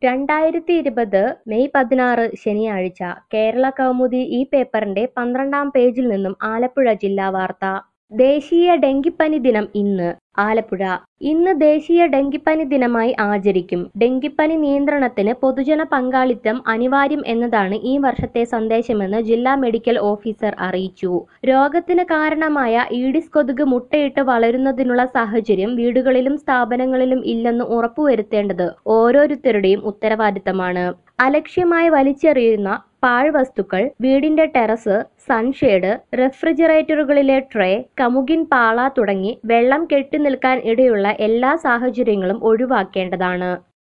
രണ്ടായിരത്തി ഇരുപത് മെയ് പതിനാറ് ശനിയാഴ്ച കേരള കൗമുദി ഈ പേപ്പറിന്റെ പന്ത്രണ്ടാം പേജിൽ നിന്നും ആലപ്പുഴ ജില്ലാ വാർത്ത ദേശീയ ഡെങ്കിപ്പനി ദിനം ഇന്ന് ആലപ്പുഴ ഇന്ന് ദേശീയ ഡെങ്കിപ്പനി ദിനമായി ആചരിക്കും ഡെങ്കിപ്പനി നിയന്ത്രണത്തിന് പൊതുജന പങ്കാളിത്തം അനിവാര്യം എന്നതാണ് ഈ വർഷത്തെ സന്ദേശമെന്ന് ജില്ലാ മെഡിക്കൽ ഓഫീസർ അറിയിച്ചു രോഗത്തിന് കാരണമായ ഈഡിസ് കൊതുക് മുട്ടയിട്ട് വളരുന്നതിനുള്ള സാഹചര്യം വീടുകളിലും സ്ഥാപനങ്ങളിലും ഇല്ലെന്ന് ഉറപ്പുവരുത്തേണ്ടത് ഓരോരുത്തരുടെയും ഉത്തരവാദിത്തമാണ് അലക്ഷ്യമായി വലിച്ചെറിയുന്ന പാഴ്വസ്തുക്കൾ വീടിന്റെ ടെറസ് സൺഷേഡ് റെഫ്രിജറേറ്ററുകളിലെ ട്രേ കമുകിൻ പാള തുടങ്ങി വെള്ളം കെട്ടിനിൽക്കാൻ ഇടയുള്ള എല്ലാ സാഹചര്യങ്ങളും ഒഴിവാക്കേണ്ടതാണ്